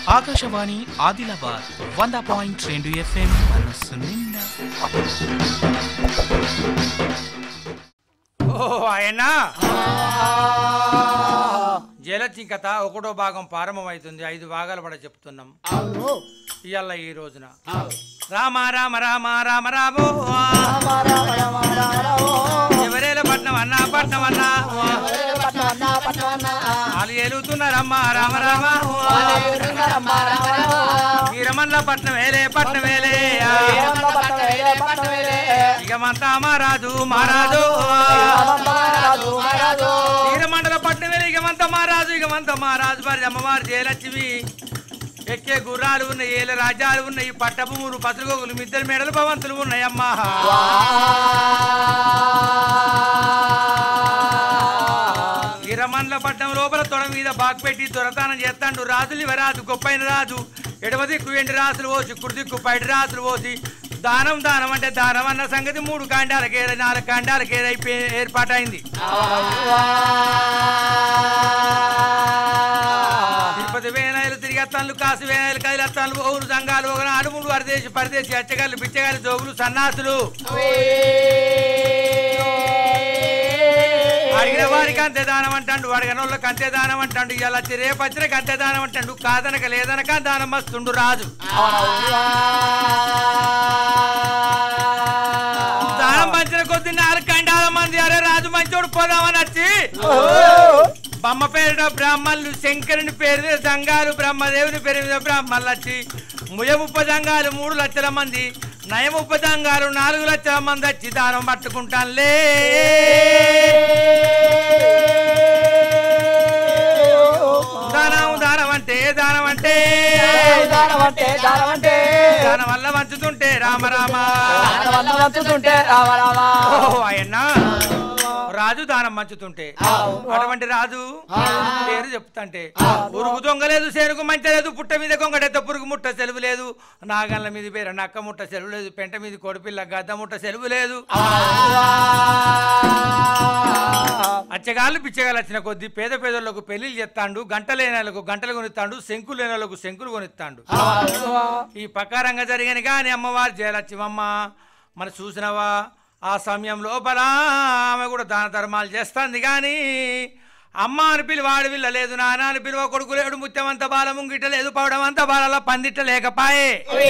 ఆకాశవాణి ఆదిలాబాద్ వంద పాయింట్ రెండు ఎఫ్ఎం మనస్సు నిండా ఓ ఆయన జలచి కథ ఒకటో భాగం ప్రారంభమవుతుంది ఐదు భాగాలు పడ చెప్తున్నాం ఇవాళ ఈ రోజున రామ రామ రామ రామ రామో ఎవరేల పట్నం అన్నా పట్నం అన్నా వాళ్ళు ఏలుతున్నారమ్మ రామ రామ వీరమల్ల పట్నం వేలే పట్నం వేలే ఇక మంతా మారాజు మారాజు వీరమండల పట్నం వేలే ఇక మంత మారాజు ఇక మంత మారాజు మరి అమ్మవారు జయలక్ష్మి ఎక్కే గుర్రాలు ఉన్నాయి ఏళ్ళ రాజ్యాలు ఉన్నాయి పట్టభూములు పత్రికోగులు మిద్దరు మెడలు భవంతులు ఉన్నాయమ్మా వీరమండల పట్నం లోపల తొడ మీద బాగ్ పెట్టి దొరతానం చేస్తాడు రాజులు ఇవరాజు గొప్పైన రాజు ఎడమ దిక్కు ఎండి రాసులు పోసి కుడి దిక్కు పైడి రాసులు పోసి దానం దానం అంటే దానం అన్న సంగతి మూడు కాండాలకే నాలుగు కాండాలకే అయిపోయి ఏర్పాటైంది తిరుపతి వేనాయలు తిరిగత్తాన్లు కాసు వేనాయలు కదిలత్తాన్లు ఓరు సంఘాలు ఒక నాడు మూడు అరదేశి పరదేశి అచ్చగాళ్ళు బిచ్చగాళ్ళు జోగులు సన్నాసులు అడిగిన వారికి అంతే దానం అంటాడు అడిగిన వాళ్ళకి అంతే దానం అంటాడు ఇలా రేపచ్చినకి అంతే దానం అంటాడు కాదనక లేదనక దానం వస్తుండు రాజు దానం పంచిన కొద్ది నాలుగు కండాల మంది అరే రాజు మంచోడు పోదామని వచ్చి బొమ్మ పేరుట బ్రాహ్మణులు శంకరుని పేరు మీద సంఘాలు బ్రహ్మదేవుని పేరు మీద బ్రాహ్మణులు వచ్చి ముయ ముప్ప సంఘాలు మూడు లక్షల మంది నయ ముప్ప సంఘాలు నాలుగు లక్షల మంది వచ్చి దానం పట్టుకుంటానులే దానం దానం అంటే దానం అంటే దానం వల్ల వంచుతుంటే రామ రామ ఓ ఆయన రాజు దానం మంచుతుంటే అటువంటి రాజు పేరు చెప్తాంటే పురుగు దొంగలేదు సేనుకు మంచి లేదు పుట్ట మీద కొంగడెత్త పురుగు ముట్ట సెలవు లేదు నాగళ్ళ మీద పేరు నక్క ముట్ట సెలవు లేదు పెంట మీద కొడిపిల్ల గద్ద ముట్ట సెలవు లేదు అచ్చగాళ్ళు పిచ్చగాళ్ళు వచ్చిన కొద్దీ పేద పేదలకు పెళ్లిళ్ళు చేస్తాడు గంట లేనలకు గంటలు కొనిస్తాడు శంకులు లేనలకు శంకులు కొనిస్తాడు ఈ ప్రకారంగా జరిగిన కానీ అమ్మవారు జయలక్ష్మమ్మ మన చూసినవా ఆ సమయం లోపల ఆమె కూడా దాన ధర్మాలు చేస్తుంది కానీ అమ్మ అని పిలువ ఆడవిల్ల లేదు నాన్న అని పిలువ కొడుకు లేడు ముత్యమంత బాల ముంగిట లేదు పవడం అంత బాల పందిట్ట లేకపాయే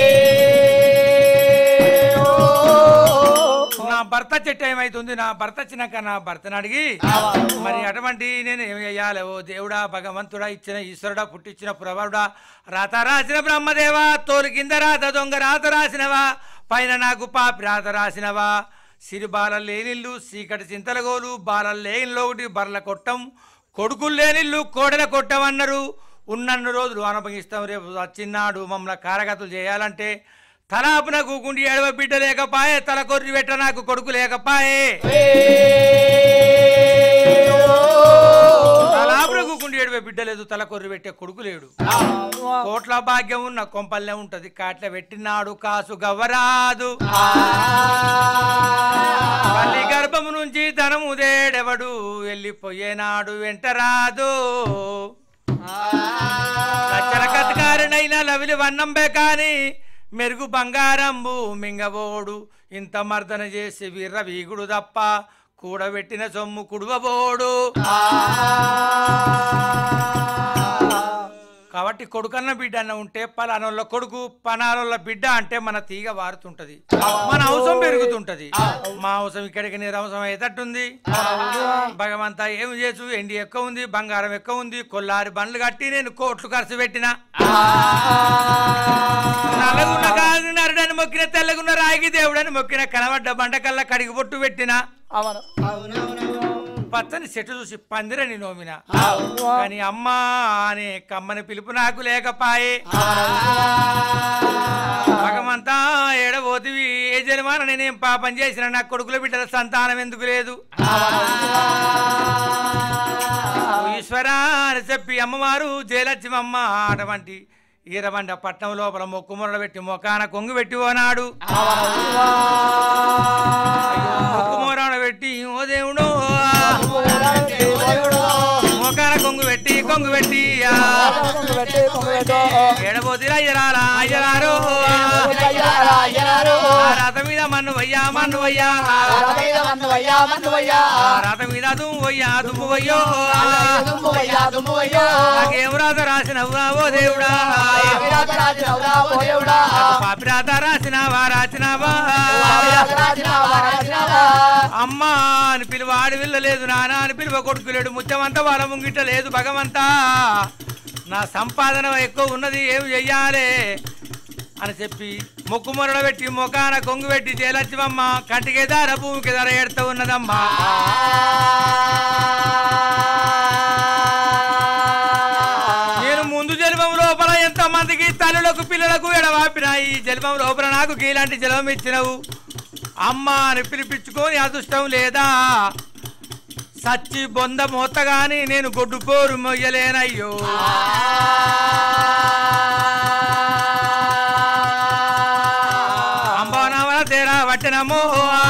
నా భర్త చెట్టు ఏమైతుంది నా భర్త వచ్చినాక నా భర్తను అడిగి మరి అటువంటి నేను ఏమి చేయాలి ఓ దేవుడా భగవంతుడా ఇచ్చిన ఈశ్వరుడా పుట్టించిన ప్రభావుడా రాత రాసిన బ్రహ్మదేవా తోలు కింద రాత దొంగ రాత రాసినవా పైన నాకు పాపి రాత రాసినవా సిరి బాలలు లేనిల్లు చీకటి చింతలగోలు బాలలు లేనిలో ఒకటి బర్ల కొట్టం కొడుకులు లేనిల్లు కోడల కొట్టమన్నారు ఉన్నన్ని రోజులు అనుభవిస్తాం రేపు వచ్చిన్నాడు మమ్మల్ని కారగతులు చేయాలంటే తలాపున కూకుండి ఎడవ బిడ్డ లేకపాయే తల కొర్రి పెట్ట నాకు కొడుకు లేకపాయే తలాపున కూకుండి ఎడవ బిడ్డ లేదు తల కొర్రి పెట్టే కొడుకు లేడు కోట్ల భాగ్యం ఉన్న కొంపల్లే ఉంటది కాట్ల పెట్టినాడు కాసు గవ్వరాదు తల్లి గర్భము నుంచి ధనము దేడెవడు వెళ్ళిపోయేనాడు వెంట రాదు లచ్చల కత్కారినైనా లవిలి వన్నంబే కాని మెరుగు బంగారంబు మింగబోడు ఇంత మర్దన చేసి వీర్ర వీగుడు తప్ప కూడబెట్టిన సొమ్ము కుడువబోడు కాబట్టి కొడుకన్న బిడ్డ అన్న ఉంటే పలానోళ్ళ కొడుకు పనాలోళ్ళ బిడ్డ అంటే మన తీగ వారుతుంటది మన అవసరం పెరుగుతుంటది మా అవసరం ఇక్కడికి నిరవసరం అయ్యేటట్టుంది భగవంతా ఏం చేసు ఎండి ఎక్కువ ఉంది బంగారం ఎక్కువ ఉంది కొల్లారి బండ్లు కట్టి నేను కోట్లు ఖర్చు పెట్టిన నల్లగున్న కాదు నరుడని మొక్కిన తెల్లగున్న రాగి దేవుడని మొక్కిన కనబడ్డ బండకల్లా కడిగి బొట్టు పెట్టిన పచ్చని చెట్టు చూసి పందిరని నోమిన కానీ అమ్మా అనే కమ్మని పిలుపు నాకు లేకపాయే భగవంతా ఏడబోతివి ఏ జన్మాన నేనేం పాపం చేసిన నా కొడుకుల బిడ్డల సంతానం ఎందుకు లేదు ఈశ్వరా అని చెప్పి అమ్మవారు జయలక్ష్మమ్మ అటువంటి ఈరబండ పట్నం లోపల మొక్కు మురడ పెట్టి మొకాన కొంగు పెట్టి పోనాడు మొక్కు మురడ పెట్టి ఓ దేవుడు మొకాన కొంగు పెట్టి కొంగు పెట్టి ఆ, పెట్టి పొంగబెట్టు ఎడబోతిరా అయ్యరారా అయ్యరారు అయ్యారా అయ్యారు ఆ రాత మీద మన్ను వయ్యా మన్ను వయ్యా మందువయ్యా మందువయ్యా ఆ రాత మీద దుమ్ము వయ్యా దుమ్ము వయ్యో దుమ్మువయ్యా దుమ్మువయ్యా నాకేం రాత రాసినవురా ఓ దేవుడా విరాట రాజునవురా ఓ దేవుడా పాపి రాత రాసినావా రాసినావా విరాట రాజునవా రాజునవా అమ్మా అని పిలువ ఆడి వెళ్ళలేదు నాన్న అని పిలువ కొడుకులేడు ముత్యమంతా వాళ్ళ ముంగిట లేదు భగవంతా నా సంపాదన ఎక్కువ ఉన్నది ఏమి చెయ్యాలి అని చెప్పి మొక్కు మొరడ పెట్టి మొకాన కొంగు పెట్టి చేలచ్చివమ్మ కంటికి దార భూమికి ధర ఏడుతూ ఉన్నదమ్మా నేను ముందు జన్మం లోపల ఎంత మందికి తల్లులకు పిల్లలకు ఎడవాపిన ఈ జన్మం లోపల నాకు ఇలాంటి జన్మం ఇచ్చినవు అమ్మ అని పిలిపించుకొని అదృష్టం లేదా సచ్చి బొంద మోతగాని నేను గొడ్డు పోరు మొయ్యలేనయ్యో అంబానవన తేరా పట్టినమో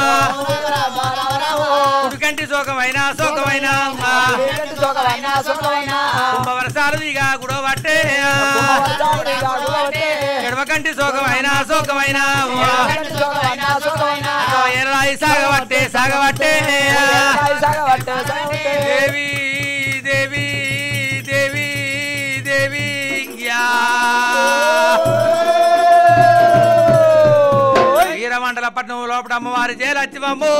కుడికంటి శోకమైన శోకమైన సుఖమైనా సుఖమైనా కుంభవరసాలు ఇక గుడవ పట్టే ఎడమకంటి శోకమైన శోకమైన సుఖమైనా సుఖమైనా ఎర్రాయి సాగబట్టే సాగబట్టే దేవి దేవి దేవి దేవి యా. వీరమండల పట్నం లోపల అమ్మవారి జయలక్ష్మమ్ము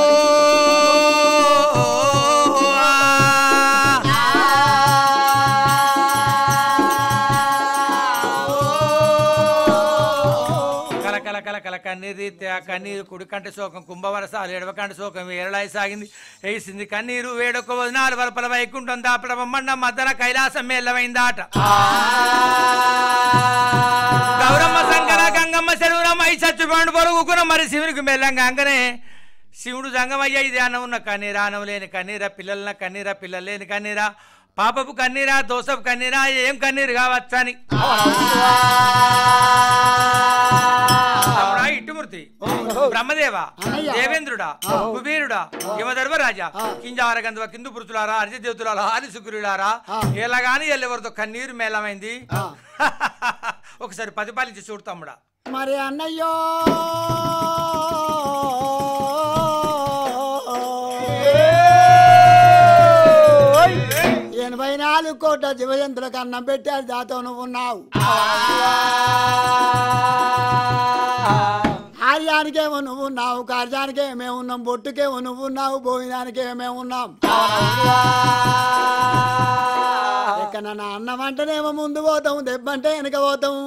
కల కల కల కల కన్నీరు రీత్యా కన్నీరు కుడికంటి శోకం కుంభవరసాలు ఎడవకంటి శోకం వేరలాయి సాగింది వేసింది కన్నీరు వేడొక్క వదినాలు వలపల వైకుంఠం దాపడ బొమ్మండ మద్దన కైలాసం మేళ్ళమైందాట గౌరమ్మ శంకర గంగమ్మ శరీరం అయి చచ్చిపోండు పొరుగుకున్న మరి శివునికి మెల్లంగా అంగనే శివుడు జంగమయ్య ఇది అన్నం ఉన్న కన్నీరా అన్నం లేని కన్నీరా పిల్లల కన్నీరా పిల్లలు లేని కన్నీరా పాపపు కన్నీరా దోసపు కన్నీరా ఏం కన్నీరు కావచ్చని తమ్ముడా ఇట్టుమూర్తి బ్రహ్మదేవ దేవేంద్రుడా కుబేరుడా యమధర్మరాజా కింజార గంధవ కిందు పురుతులారా అర్జ దేవతులారా ఆది శుక్రులారా ఎలాగాని ఎల్లెవరితో కన్నీరు మేళమైంది ఒకసారి ప్రతిపాలించి చూడు తమ్ముడా మరి అన్నయ్యో ఎనభై నాలుగు కోట్ల జీవజంతులకు అన్నం పెట్టారు దాతో నువ్వు ఉన్నావు ఆర్యానికేమో నువ్వు ఉన్నావు కార్యానికేమో మేము ఉన్నాం బొట్టుకేమో నువ్వు ఉన్నావు భోజనానికేమో మేము ఉన్నాం ఎక్కడ నా అన్నం అంటేనేమో ముందు పోతాం దెబ్బంటే వెనక పోతాము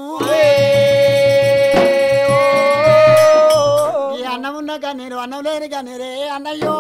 ఈ అన్నం ఉన్న కన్నీరు అన్నం లేని కన్నీరే అన్నయ్యో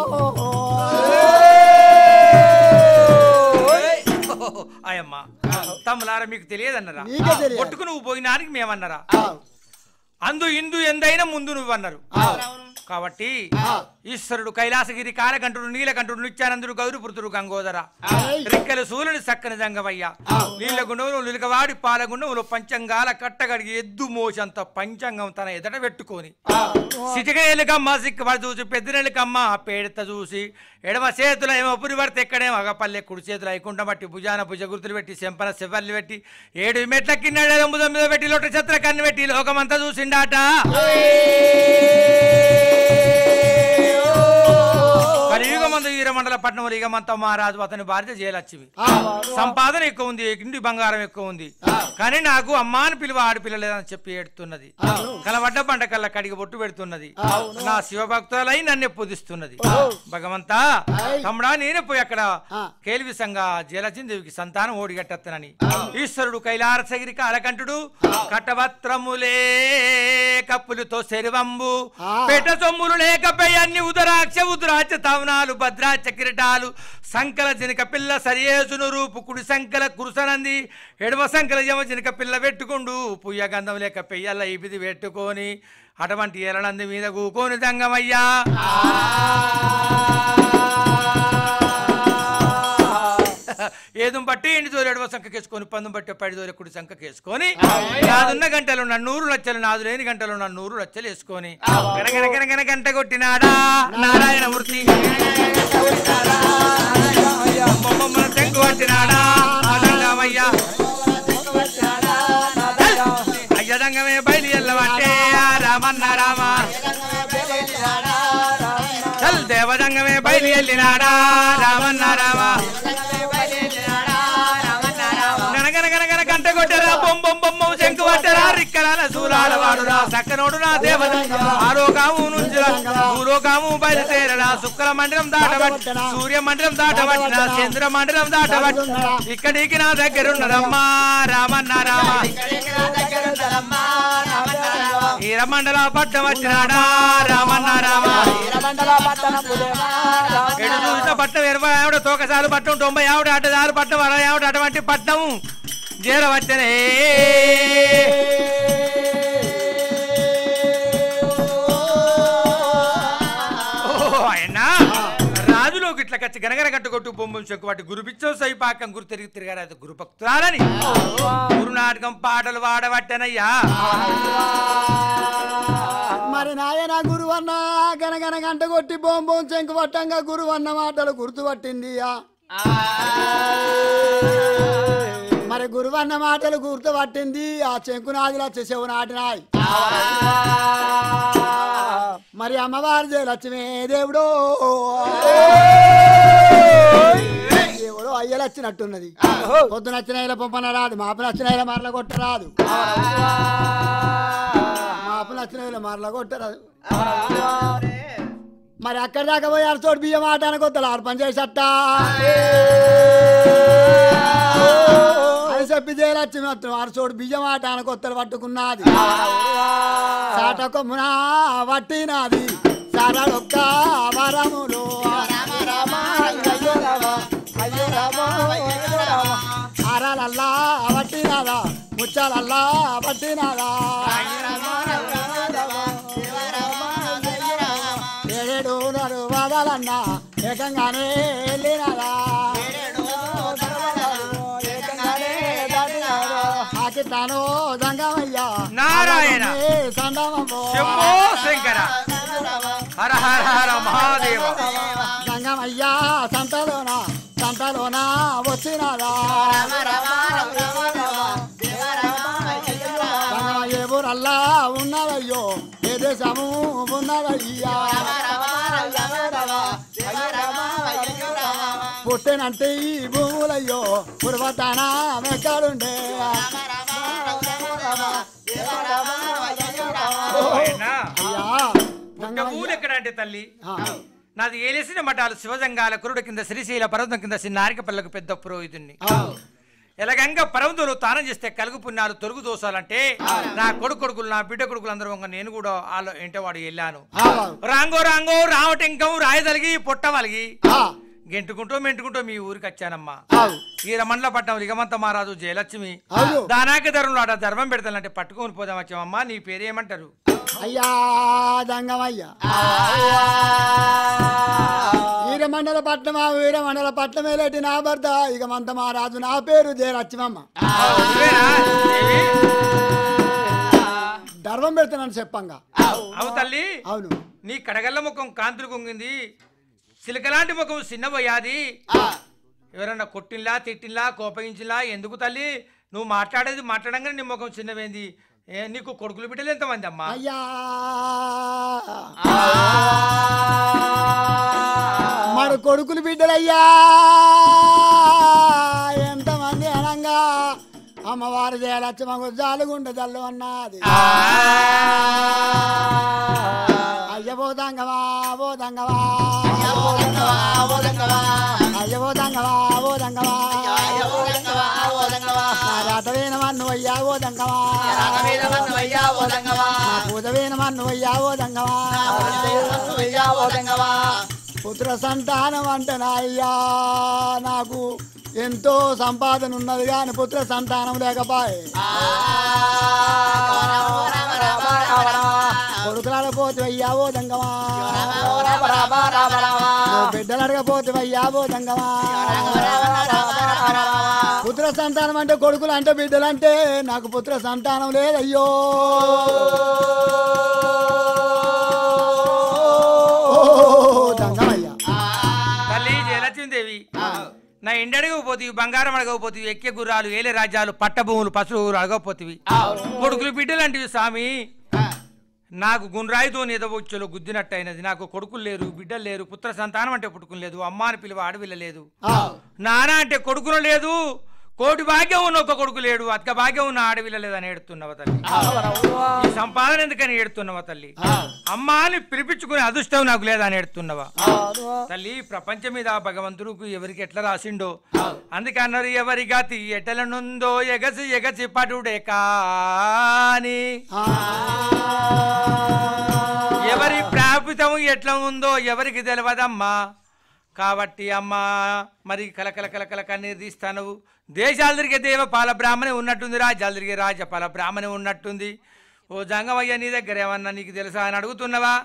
ఆయమ్మ తమ్ములారా మీకు తెలియదన్నరా నీకే తెలియదు. ఒట్టుకు నువ్వు పోయినానికి మేమన్నరా ఆ, అందు ఇందు ఎందైనా ముందు నువ్వు అన్నారు కాబట్టి ఈశ్వరుడు కైలాసగిరి కాలకంఠుడు నీలకంఠుడు నిత్యానందుడు గౌరిపుత్రుడు గంగోదర ఆయ్. రిక్కల సూర్యుని చక్కని జంగమయ్య నీళ్ళ గుండములు నిలకవాడి పాల గుండములు పంచంగాల కట్టగడిగి ఎద్దు మోసంత పంచంగం తన ఎదట పెట్టుకొని సిటిక ఎలుకమ్మ సిక్కుపడి చూసి పెద్దనెలుకమ్మ పేడత చూసి ఎడమ చేతుల ఏమో పురి పడితే ఎక్కడేమో అగపల్లె కుడి చేతులు అయికుంట బట్టి భుజాన భుజ గుర్తులు పెట్టి చెంపన శివర్లు పెట్టి ఏడు మెట్ల కిన్నెడ ముందు మీద పెట్టి లోట ఛత్ర కన్ను పెట్టి లోకమంతా చూసిండాట కలియుగమందు ఈరమండల పట్టణంలో ఇగమంత మహారాజు అతని భార్య జయలక్ష్మి సంపాదన ఎక్కువ ఉంది ఇంటి బంగారం ఎక్కువ ఉంది కానీ నాకు అమ్మ అని పిలువ ఆడపిల్ల లేదని చెప్పి ఏడుతున్నది కలవడ్డ పంట కళ్ళ కడిగి బొట్టు పెడుతున్నది నా శివభక్తులై నన్ను పొదిస్తున్నది భగవంతా తమ్ముడా నేనే పోయి అక్కడ కేల్వి సంఘ జయలక్ష్మీదేవికి సంతానం ఓడిగట్టత్తనని ఈశ్వరుడు కైలాసగిరి కాలకంఠుడు కటవత్రములే కప్పులతో శరివంబు పెట సొమ్ములు లేకపోయి అన్ని ఉదరాక్ష ఉదరాక్ష తవనాలు భద్రాక్ష కిరీటాలు సంకల జనక పిల్ల సరియేసును రూపు కుడి సంకల కురుసనంది ఎడమ సంకల యమ జనక పిల్ల పెట్టుకుండు పుయ్య గంధం లేక పెయ్యల్ల ఇపిది పెట్టుకొని అటువంటి ఎలనంది మీద కూకోని దంగమయ్యా ఏదో బట్టి ఎండి దోలు ఎడవ సంఖకేసుకొని పందం బట్టి పడి దోలు కుడి సంఖకేసుకొని నాదున్న గంటలు నా నూరు లచ్చలు నాదు లేని గంటలు నా నూరు లచ్చలు వేసుకొని గనగన గనగన గంట కొట్టినాడా నారాయణ మూర్తి బొమ్మమ్మల తెంగు పట్టినాడా రామయ్య బయలునాడా రామన్న రామ గనగనగనగన గంట కొట్టరా బొమ్మ బొమ్మ బొమ్మ శంకు పట్టరా రిక్కరాల శూలాల వాడురా సక్కనోడు నా దేవత ఆరోగాము నుంచి భూలోకాము బయలుదేరరా శుక్ర మండలం దాటబట్టి సూర్య మండలం దాటబట్టిన చంద్ర మండలం దాటబట్టి ఇక్కడికి నా దగ్గర ఉన్నదమ్మా రామన్న రామ ఈరమండల పట్టం వచ్చినాడా రామన్న రామ ఎటు చూసిన పట్టం ఇరవై ఆవిడ తోకసాలు పట్టం తొంభై ఆవిడ అడ్డదారు పట్టం అరవై ఆవిడ అటువంటి పట్టం చేరవచ్చనే ఓ, ఆయన్నా రాజులోకి ఇట్లా కచ్చి గనగన కట్టుకొట్టు బొమ్మలు చెక్కు వాటి గురుపిచ్చో సైపాకం గురు తిరిగి తిరిగారు అది గురుభక్తురాలని గురునాటకం పాటలు వాడబట్టనయ్యా మరి నాయన గురువన్న గనగన గంట కొట్టి బొంబం చెంకు పట్టంగా గురువన్న మాటలు గుర్తుపట్టింది మరి గురువన్న మాటలు గుర్తుపట్టింది ఆ చెంకు నాదిలా చెవు నాటినాయి మరి అమ్మవారి జయలక్ష్మి దేవుడో ఎవడో అయ్యలచ్చినట్టున్నది పొద్దున వచ్చిన ఇలా పంపన రాదు మాపు నచ్చిన ఇలా మరల కొట్టరాదు మాపు నచ్చిన ఇలా మరల కొట్టరాదు మరి అక్కడి దాకా పోయి అరచోటి బియ్యం ఆటానికి వద్దారు అర్పణ చేసట అని చెప్పి జయలక్ష్మి వస్తున్నాం అరచోటి బియ్యం ఆటానికి వత్తలు పట్టుకున్నది సాట కొమ్మున పట్టినది సారొక్క వరములు అరలల్లా పట్టినదా ముచ్చాలల్లా పట్టినదా ఏడేడు నడు వదలన్నా ఏకంగానే వెళ్ళినదా ఆకితాను దంగమయ్యా నారాయణ. సండమో శంభో శంకర హర హర హర మహాదేవ సంగమయ్యా సంతలోన సంతలోన వచ్చినదా సంగమ ఏ ఊరల్లా ఉన్నదయ్యో ఏ దేశము ఉన్నదయ్యా పుట్టినంటే ఈ భూములయ్యో పురవతాన మెక్కడుండే ఆయన్నా, అయ్యా పుట్ట సంగమయ్య. ఊరు ఎక్కడ అంటే తల్లి ఆ, నాది ఏలేసిన మఠాలు శివజంగాల కురుడు కింద శ్రీశైల పర్వతం కింద చిన్నారిక పల్లకు పెద్ద పురోహితుణ్ణి ఆ, ఎలాగంగా పర్వతంలో తానం చేస్తే కలుగు పుణ్యాలు తొలుగు దోషాలంటే నా కొడుకు కొడుకులు నా బిడ్డ కొడుకులు అందరూ వంగ నేను కూడా ఆలో ఏంటో వాడు వెళ్ళాను ఆ, రాంగో రాంగో రావటంకం రాయదలిగి పొట్టవలిగి ఆ, గెంటుకుంటూ మెంటుకుంటూ మీ ఊరికి వచ్చానమ్మా ఆవు. ఈ రమణల పట్టణం లిగమంత మహారాజు జయలక్ష్మి అవును. దానాక ధరలు ఆడ ధర్మం పెడతానంటే పట్టుకొని పోదాం వచ్చామమ్మా నీ పేరేమంటారు అయ్యా దంగమయ్య వీరమండల పట్నమా వీరమండల పట్నం వెళ్ళటి నా భర్త ఇక మంత మహారాజు నా పేరు జయలక్ష్మమ్మ నువ్వేనా, దేవి? ధర్మం పెడతానని చెప్పంగా అవు తల్లి అవును నీ కడగల్ల ముఖం కాంతులు కుంగింది సిలకలాంటి ముఖం చిన్నబోయాది ఎవరన్నా కొట్టిన్లా తిట్టిన్లా కోపగించిలా ఎందుకు తల్లి నువ్వు మాట్లాడేది మాట్లాడంగానే నీ ముఖం చిన్నవేంది ఏ, నీకు కొడుకులు బిడ్డలు ఎంతమంది అమ్మా అయ్యా మరి కొడుకులు బిడ్డలయ్యా ఎంతమంది అనంగా అమ్మవారు జయలక్ష్మకు జాలుగుండ జల్లు అన్నది అయ్య పోదంగవా పోదంగవా అయ్య పోదంగవా పోదంగవా రాతవేన మన్ను అయ్యా ఓదంగవా పూజవేన మన్ను అయ్యా ఓదంగవా పుత్ర సంతానం అంటే నా అయ్యా నాకు ఎంతో సంపాదన ఉన్నది కానీ పుత్ర సంతానం లేకపాయే కొడుకులాడ పోతే అయ్యా ఓదంగవా బిడ్డలు అడగపోతే అయ్యా ఓదంగవా పుత్ర సంతానం అంటే కొడుకులు అంటే బిడ్డలు అంటే నాకు పుత్ర సంతానం లేదయ్యో దంగమయ్యా తల్లి జయలక్ష్మీదేవి నా ఇండి అడగకపోతే బంగారం అడగకపోతే ఎక్కే గుర్రాలు ఏలే రాజ్యాలు పట్టభూములు పశువులు అడగకపోతే కొడుకులు బిడ్డలు అంటివి స్వామి నాకు గుండ్రాయితో ఎదవొచ్చులో గుద్దినట్టు అయినది నాకు కొడుకులు లేరు బిడ్డలు లేరు పుత్ర సంతానం అంటే పుట్టుకుని లేదు అమ్మ అని పిలువ ఆడపిల్ల లేదు ఆ, నాన్న అంటే కొడుకులు లేదు కోటి భాగ్యం ఉన్న ఒక కొడుకు లేడు అత్క భాగ్యం ఉన్న ఆడపిల్ల లేదని ఏడుతున్నవ తల్లి ఈ సంపాదన ఎందుకని ఏడుతున్నవ తల్లి అమ్మ అని పిలిపించుకునే అదృష్టం నాకు లేదని ఏడుతున్నవా తల్లి ప్రపంచం మీద భగవంతుడికి ఎవరికి ఎట్లా రాసిండో అందుకే అన్నారు ఎవరి గతి ఎటలనుందో ఎగసి ఎగసి పడుడే కాని ఆ, ఎవరి ప్రాపితం ఎట్లా ఉందో ఎవరికి తెలియదమ్మా కాబట్టి అమ్మా మరి కలకల కలకల కన్నీరు తీస్తాను దేశాలు తిరిగే దేవ పాల బ్రాహ్మణి ఉన్నట్టుంది రాజ్యాలు తిరిగే రాజ పాల బ్రాహ్మణి ఉన్నట్టుంది ఓ జంగమయ్య నీ దగ్గర ఏమన్నా నీకు తెలుసా అని అడుగుతున్నావా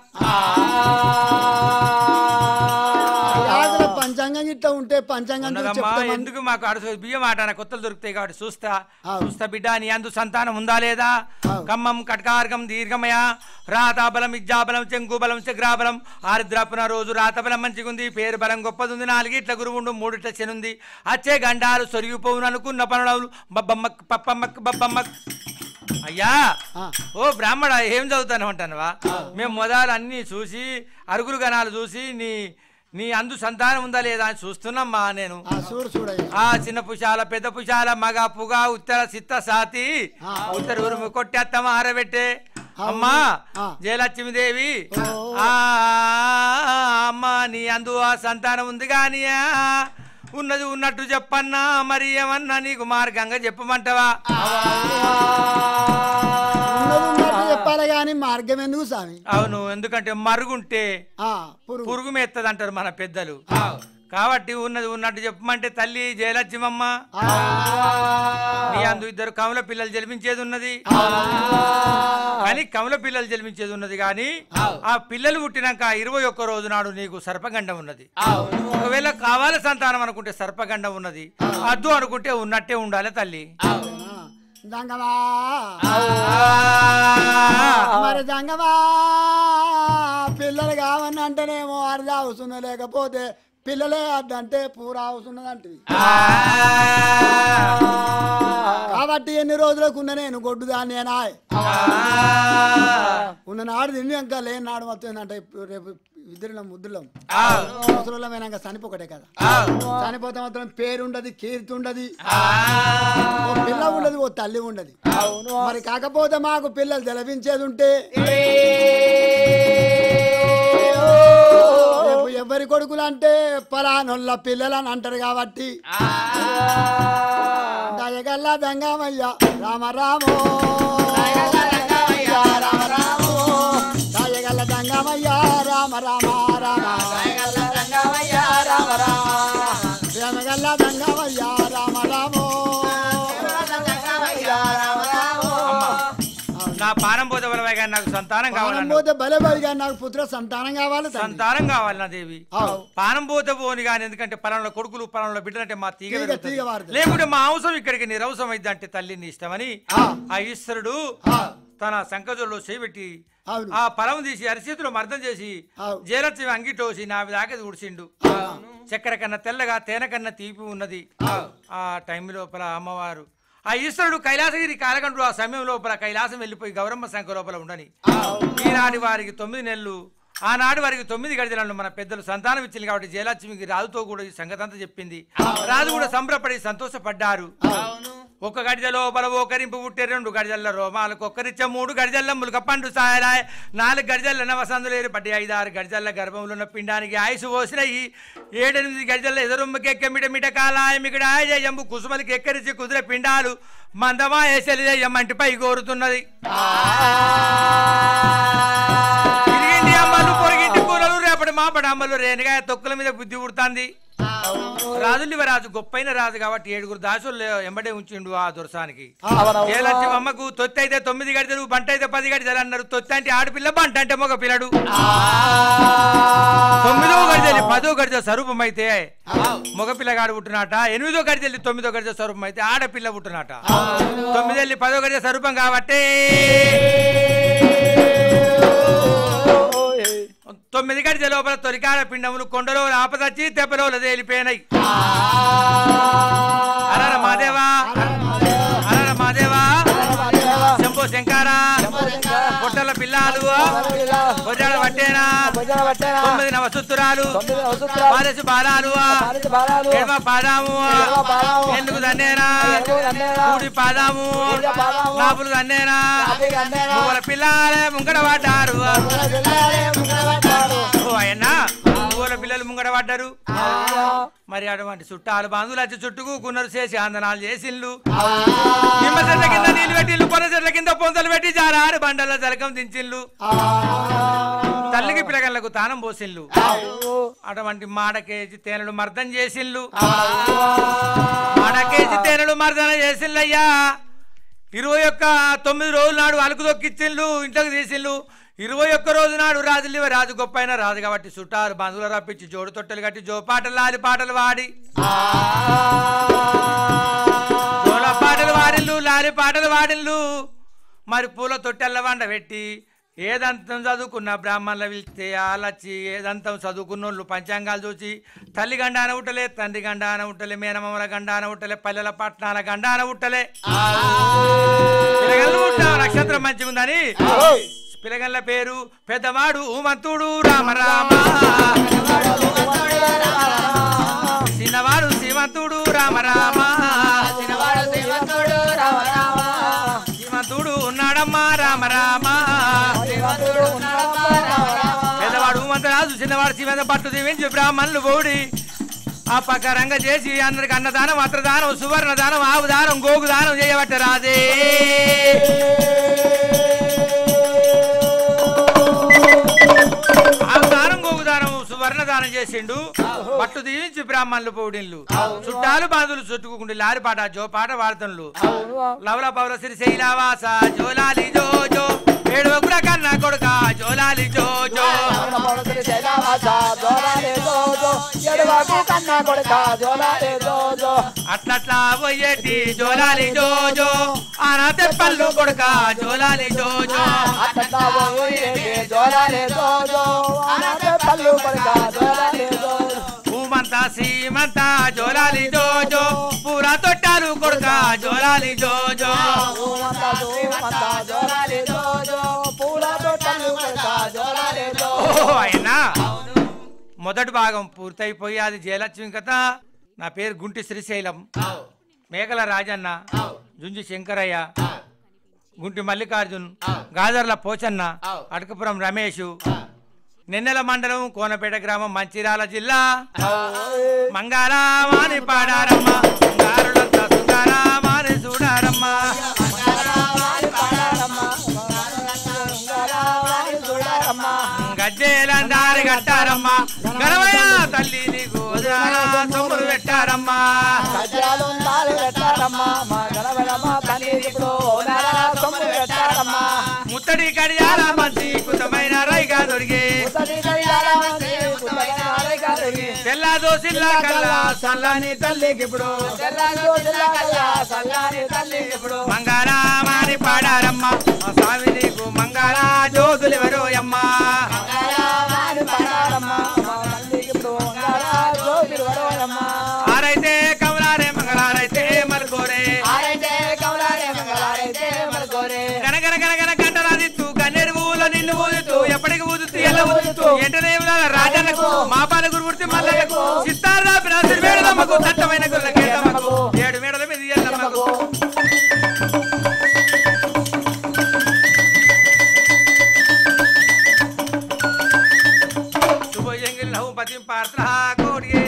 రాజుల పంచాంగం ఇట్లా ఉంటే పంచాంగం చూసి ఉన్నదమ్మా చెప్తామని ఎందుకు మాకు అడుసు బియ్యం ఆటాన కొత్తలు దొరుకుతాయి కాబట్టి చూస్తా అవును. చూస్తా బిడ్డ నీ అందు సంతానం ఉందా లేదా అవును. కమ్మం కటకార్గం దీర్ఘమయ రాతాబలం ఇజ్జాబలం చెంగుబలం చగ్రాబలం ఆరుద్రాపున రోజు రాతబలం మంచిగుంది పేరు బలం గొప్పదుంది నాలుగిట్ల గురువుండు మూడిట్ల శనుంది అచ్చే గండాలు సొరిగిపోవును అనుకున్న పనులు బబ్బమ్మక్ పప్పమ్మక్ బబ్బమ్మక్ అయ్యా ఆ. ఓ బ్రాహ్మణ ఏం చదువుతాను అంటానువా మేము మొదలు అన్ని చూసి అరుగులు గణాలు చూసి నీ నీ అందు సంతానం ఉందా లేదా అని చూస్తున్నామ్మా నేను ఆ, చూడు చూడయ్య ఆ చిన్న పుషాల పెద్ద పుషాల మగ పుగ ఉత్తర సిత్త సాతి ఆ. ఉత్తర ఉరుము కొట్టేత్తమ్మ ఆరబెట్టే అవును. అమ్మా ఆ. జయలక్ష్మీదేవి ఓ. ఆ అమ్మా నీ అందు ఆ సంతానం ఉంది కానీ ఉన్నది ఉన్నట్టు చెప్పన్నా మరి ఏమన్నా నీకు మార్గంగా చెప్పమంటావా ఉన్నది ఉన్నట్టు చెప్పాలి కానీ మార్గం ఎందుకు స్వామి అవును ఎందుకంటే మరుగుంటే ఆ, పురుగు పురుగు మెత్తది అంటారు మన పెద్దలు కాబట్టి ఉన్నది ఉన్నట్టు చెప్పమంటే తల్లి జయలక్ష్మమ్మ ఆ, నీ అందు ఇద్దరు కమల పిల్లలు జన్మించేది ఉన్నది కానీ కమల పిల్లలు జన్మించేది ఉన్నది కానీ ఆ పిల్లలు పుట్టినాక ఇరవై ఒక్క రోజు నాడు నీకు సర్పగండం ఉన్నది ఒకవేళ కావాలి సంతానం అనుకుంటే సర్పగండం ఉన్నది అద్దు అనుకుంటే ఉన్నట్టే ఉండాలి తల్లి ఆ, దంగమా మరి దంగమా పిల్లలు కావని అంటేనేమో అర్థం అవసరం లేకపోతే పిల్లలే అద్దంటే పూరా అవసరం అంటే కాబట్టి ఎన్ని రోజులకు ఉన్న నేను గొడ్డు దాన్ని నాయ్ ఉన్న నాడు తిని ఇంకా లేని నాడు మొత్తం అంటే రేపు ఇద్దరు ముద్దులం ముసలిమైనాక చనిపోకటే కదా చనిపోతే మాత్రం పేరు ఉండదు కీర్తి ఉండదు ఓ పిల్ల ఉండదు ఓ తల్లి ఉండదు మరి కాకపోతే మాకు పిల్లలు తెలపించేది ఉంటే రేపు ఎవరి కొడుకులు అంటే పలానొల్ల పిల్లలు అని అంటారు కాబట్టి దయగల్లా దంగమయ్య రామ రామో దయగల్ల దంగమయ్య రామ రామ రామ ప్రేమగల్ల దంగమయ్య రామ రామో నా పానం పోతే బలవే కానీ నాకు సంతానం పానం కావాలన్నా పోతే బలబడిగా నాకు పుత్ర సంతానం కావాలి తండ్రి. సంతానం కావాలి నా దేవి ఆవు. పానం పోతే పోని కానీ ఎందుకంటే పలానా కొడుకులు పలానా బిడ్డలంటే మా తీగ తీగ- పెరుగుతుంది. తీగ వారుతుంది. లేకుంటే మా అవసరం ఇక్కడికి నిరవసరం అయింది అంటే తల్లిని ఇష్టమని ఆ. ఆ ఈశ్వరుడు ఆ. తన సంకజంలో చేపెట్టి అవును ఆ పొలం తీసి అరిచేతిలో మర్దం చేసి ఆవు. జయలక్ష్మి అంగిటోసి నా దాకా ఉడిసిండు చక్కెర కన్నా తెల్లగా తేనె కన్నా తీపి ఉన్నది ఆ టైం లోపల అమ్మవారు ఆ ఈశ్వరుడు కైలాసగిరి కాలకండు ఆ సమయం లోపల కైలాసం వెళ్ళిపోయి గౌరమ్మ సంఖ్య లోపల ఉండని ఈనాటి వారికి తొమ్మిది నెలలు ఆనాడు వారికి తొమ్మిది గడిజలను మన పెద్దలు సంతానం ఇచ్చింది కాబట్టి జయలక్ష్మికి రాజుతో కూడా ఈ సంగతి అంతా చెప్పింది రాజు కూడా సంబరపడి సంతోషపడ్డారు ఒక గడిజ లోపల ఓకరింపు పుట్టే రెండు గడిజల్ల రోమాలకు ఒక్కరిచ్చే మూడు గడిజల్ల ములక పండు సాయరాయ్ నాలుగు గడిజల్ల నవసందులేరు పట్టి ఐదు ఆరు గడిజల్ల గర్భంలో ఉన్న పిండానికి ఆయుసు పోసినాయి ఏడెనిమిది గడిజల్ల ఎదురొమ్మకి ఎక్కమిట మిట కాలాయ మిగడాయ జంబు కుసుమలకి ఎక్కరిచి కుదిరే పిండాలు మందమా ఏసలిదయ్యమ్మంటి పై కోరుతున్నది ఇరిగింటి అమ్మలు పొరిగింటి కూరలు రేపటి మాపటి అమ్మలు రేణిగాయ తొక్కుల మీద బుద్ధి పుడుతుంది రాజులు రాజు గొప్పైన రాజు కాబట్టి ఏడుగురు దాసులు ఎంబడే ఉంచిండు ఆ దురసానికి ఏలచ్చి అమ్మకు తొత్తి అయితే తొమ్మిది గడిచలు బంట అయితే పది గడిచలు అన్నారు తొత్తి అంటే ఆడపిల్ల బంట అంటే మగ పిల్లడు తొమ్మిదో గడిచలి పదో గడిచ స్వరూపం అయితే మగ పిల్లగాడు పుట్టినాట ఎనిమిదో గడిచెల్లి తొమ్మిదో గడిచ స్వరూపం అయితే ఆడపిల్ల పుట్టినాట తొమ్మిదెల్లి పదో గడిచ స్వరూపం కాబట్టి తొమ్మిది గడిచ లోపల తొలికాడ పిండములు కొండలో ఆపదచ్చి తెప్పలో తేలిపోయినాయి అరర మాదేవా అరర మాదేవా శంభో శంకారా పొట్టల పిల్లాలు వసుతురాలు తొమ్మిది వసుత్రాలు పారసి బాలాలు పాలిత బాలాలు ఎడమ పాదాము ఎడమ పాదాము, ఎందుకు దన్నేనా ఎడమ దన్నేనా, కూడి పాదాము కూడి పాదాము, నాపులు దన్నేనా నాపి గన్నేనా, ముగ్గుల పిల్లలే ముంగడ పడ్డారు ముగ్గుల పిల్లలే ముంగడ పడ్డారు. ఓ ఆయన ముగ్గుల పిల్లలు ముంగడ పడ్డారు అయ్యో, మరి అటువంటి చుట్టాలు బంధువులు వచ్చి చుట్టుకున్నారు చేసి ఆందనాలు చేసిండ్లు నిమ్మ చెట్ల కింద నీళ్లు పెట్టిండ్లు కొన చెట్ల కింద పొంతలు పెట్టి జారారు బండల జలకం దించిండ్లు తల్లికి పిల్లగళ్ళకు తానం పోసిండ్లు అయ్యో, అటువంటి మాడకేజీ తేనెలు మర్దం చేసిండ్లు మాడకేజీ తేనెలు మర్దన చేసిండ్లయ్యా ఇరవై ఒక్క తొమ్మిది రోజుల నాడు అలుకు దొక్కిచ్చిండ్లు ఇంట్లోకి తీసిండ్లు ఇరవై ఒక్క రోజు నాడు రాజులు రాజు గొప్ప అయిన రాజు కాబట్టి చుట్టాలు బంధువులు రప్పించి జోడు తొట్టెలు కట్టి జో పాటలు లాలి పాటలు వాడి జోల పాటలు వాడిల్లు లాలి పాటలు వాడిల్లు మరి పూల తొట్టెల్ల వండ పెట్టి ఏదంతం చదువుకున్న బ్రాహ్మణులు వెళ్తే ఆలచ్చి ఏదంతం చదువుకున్న వాళ్ళు పంచాంగాలు చూసి తల్లి గండాన ఉట్టలే తండ్రి గండాన ఉట్టలే మేనమామల గండాన ఉట్టలే పల్లెల పట్టణాల గండాన ఉట్టలే పిల్లగల్లు ఉట్ట నక్షత్రం మంచిగా ఉందని పిల్లగల్ల పేరు పెద్దవాడు ఊమంతుడు రామ రామ చిన్నవాడు శ్రీమంతుడు రామ రామ శ్రీమంతుడు ఉన్నాడమ్మా రామ రామ పెద్దవాడు ఊమంతరాజు చిన్నవాడు శ్రీమంత పట్టు దీవించి బ్రాహ్మణులు పోడి ఆ పక్క రంగ చేసి అందరికి అన్నదానం అత్రదానం సువర్ణ దానం ఆవు దానం గోగు దానం చేయబట్ట రాదే ఆవు దానం గోగు దానం సువర్ణ దానం చేసిండు పట్టు దీవించి బ్రాహ్మణులు పౌడిన్లు చుట్టాలు బాధులు చుట్టుకుండి లారి పాట జో పాట వాడుతున్లు లవల పవల శ్రీ శైలవాస జోలాలి జో జో ఏడు ఒగుల కన్నా కొడుక జోలాలి జో జో కన్నా కొడుక జోలాలే జోజో అట్లట్లా పోయేటి జోలాలి జో జో ఆనా తెప్పల్లు కొడుక జోలాలి జో జో అట్లా పోయేటి జోలాలే జోజో అనాథ పల్లు కొడుక జోలాలే జోజో భూమంత సీమంత జోలాలి జో జో పూరా తొట్టాలు కొడుక జోలాలి జో జో పూమంత పూమంత జోలాలే జోజో పూల తోటలు కొడుక జోలాలే జోజో ఓ అయినా మొదటి భాగం పూర్తయిపోయి అది జయలక్ష్మి కథ నా పేరు గుంటి శ్రీశైలం మేకల రాజన్న జుంజి శంకరయ్య గుంటి మల్లికార్జున్ గాజర్ల పోచన్న అడకపురం రమేష్ నిన్నెల మండలం కోనపేట గ్రామం మంచిర్యాల జిల్లా మంగారామాని పాడారమ్మ మంగారులంతా సుంగారామాని చూడారమ్మ గజ్జేలందారి కట్టారమ్మ గణమయ్య తల్లి నీకు వదనాల సొమ్ములు పెట్టారమ్మా ముత్తడి కడియాల మంచి కుతమైన రైగా దొరికి తెల్ల దోసిల్లా కల్లా సల్లాని తల్లికి ఇప్పుడు మంగారామాని పాడారమ్మ మా స్వామి నీకు మంగారా జ్యోతులు ఎవరో అమ్మా ఆరైతే కమలారే మంగళారైతే మరుకోరే గనగన గనగన గంటలాదిత్తు గన్నేరు పువ్వుల నిన్ను ఊదుతూ ఎప్పటికి ఊదుతూ ఎలా ఊదుతూ ఎంటనే ఇవ్వాల రాజన్నకు మా పాల గురుమూర్తి మల్లలకు సిత్తారా బ్రాసిల్ మేడలమ్మకు దట్టమైన గుల్ల కేటమ్మకు ఏడు మేడల మీద ఎల్లమ్మకు శుభయంగిల్ నవ్వు పతిం పాత్ర కోడియే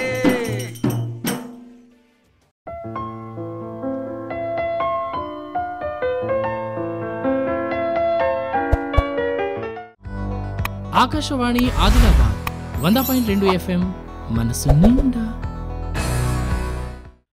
ఆకాశవాణి ఆదిలాబాద్ వంద పాయింట్ రెండు ఎఫ్ఎం మనసు నిండా